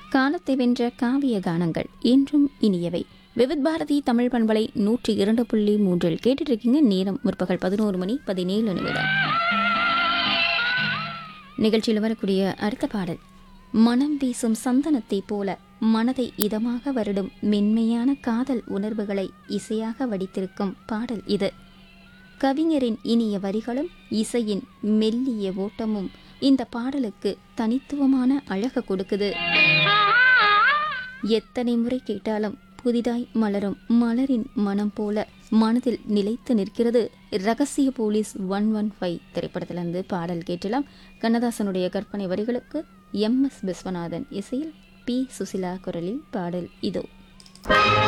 காலத்தை வென்ற காவிய கானங்கள் என்றும் இனியவை விவித் பாரதி தமிழ் பண்பலை நூற்றி இரண்டு புள்ளி மூன்றில் கேட்டுட்டு இருக்கீங்க நேரம் முற்பகல் பதினோரு மணி பதினேழு நிமிடம் நிகழ்ச்சியில் வரக்கூடிய அடுத்த பாடல் மனம் வீசும் சந்தனத்தைப் போல மனதை இதமாக வருடும் மென்மையான காதல் உணர்வுகளை இசையாக வடித்திருக்கும் பாடல் இது கவிஞரின் இனிய வரிகளும் இசையின் மெல்லிய ஓட்டமும் இந்த பாடலுக்கு தனித்துவமான அழகு கொடுக்குது எத்தனை முறை கேட்டாலும் புதிதாய் மலரும் மலரின் மனம் போல மனதில் நிலைத்து நிற்கிறது ரகசிய போலீஸ் ஒன் ஒன் ஃபைவ் திரைப்படத்திலிருந்து பாடல் கேட்டலாம் கண்ணதாசனுடைய கற்பனை வரிகளுக்கு எம் எஸ் விஸ்வநாதன் இசையில் பி சுசிலா குரலில் பாடல் இதோ